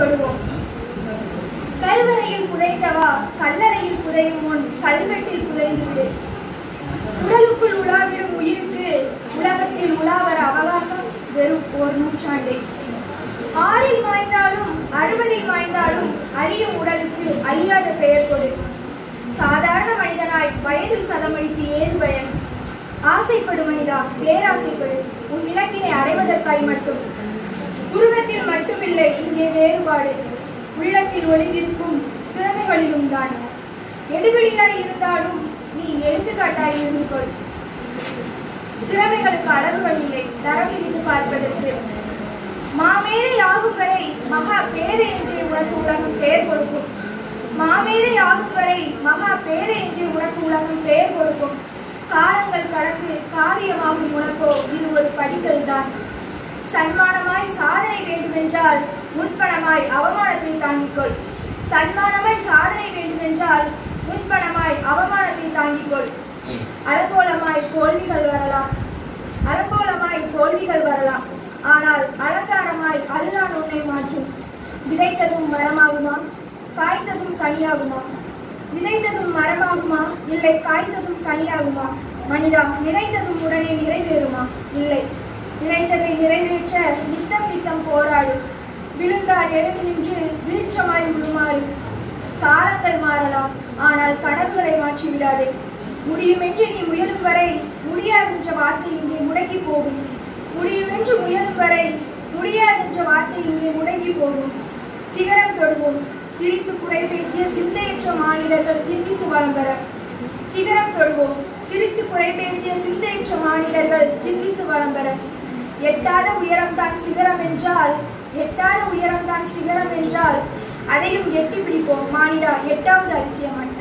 தொடுவோம் கருவறையில் புதைந்தவா கல்லறையில் புதையும் முன் கல்வெட்டில் புதைந்து விடு உடலுக்குள் உலாவிடும் உயிருக்கு உலகத்தில் உலாவர அவகாசம் வெறும் ஒரு நூற்றாண்டே ஆறில் மாய்ந்தாலும் அறுபதில் மாய்ந்தாலும் அழியும் உடலுக்கு அழியாத பெயர் கொடு சாதாரண மனிதனாய் வயதில் சதமழித்து ஏது பயன் ஆசைப்படு மனிதா பேராசைப்படு உன் இலக்கினை அடைவதற்காய் மட்டும் உருவத்தில் மட்டுமில்லை இங்கே வேறுபாடு உள்ளத்தில் ஒளிந்திருக்கும் திறமைகளிலும் தான் எடுபிடியாய் இருந்தாலும் நீ எடுத்துக்காட்டாய் இருந்து கொள் திறமைகளுக்கு அளவுகள் இல்லை தரம் இருந்து பார்ப்பதற்கு மாமேதை ஆகும் வரை மகா பேதை என்று உனக்கு உலகம் பெயர் கொடுக்கும் மாமேதை ஆகும் வரை மகா பேதை என்று உனக்கு உலகம் பெயர் கொடுக்கும் காலங்கள் கடந்து காரியமாகும் உனக்கோ இது ஒரு படிக்கல் தான் சன்மானமாய் சாதனை வேண்டுமென்றால் முன்பணமாய் அவமானத்தை தாங்கிக்கொள் சன்மானமாய் சாதனை வேண்டுமென்றால் முன்பணமாய் அவமானத்தை தாங்கிக்கொள் அலங்கோலமாய் தோல்விகள் வரலாம் அலங்கோலமாய் தோல்விகள் வரலாம் ஆனால் அலங்காரமாய் அதுதான் உன்னை மாற்றும் விதைத்ததும் மரமாகுமா காய்த்ததும் கனியாகுமா விதைத்ததும் மரமாகுமா இல்லை காய்த்ததும் கனியாகுமா மனிதா நினைத்ததும் உடனே நிறைவேறுமா இல்லை நினைத்ததை நிறைவேற்ற நித்தம் நித்தம் போராடு விழுந்தால் எழுந்து நின்று வீழ்ச்சமாய் உருமாறு காலங்கள் மாறலாம் ஆனால் கனவுகளை மாற்றி விடாதே முடியுமென்று நீ முயலும் வரை முடியாதென்ற வார்த்தை இங்கே முடங்கி போகும் முடியுமென்று முயலும் வரை முடியாதென்ற வார்த்தை இங்கே முடங்கி போகும் சிகரம் தொடுவோம் சிரித்து குறை பேசிய சிந்தையற்ற மாநிலர்கள் சிந்தித்து வளம் பெற சிகரம் தொடுவோம் சிரித்து குறை பேசிய சிந்தையற்ற மாநிலர்கள் சிந்தித்து வளம் பெற எட்டாத உயரம்தான் சிகரம் என்றால் எட்டாத உயரம்தான் சிகரம் என்றால் அதையும் எட்டி பிடிப்போம் மானிடா எட்டாவது அதிசயம் அல்ல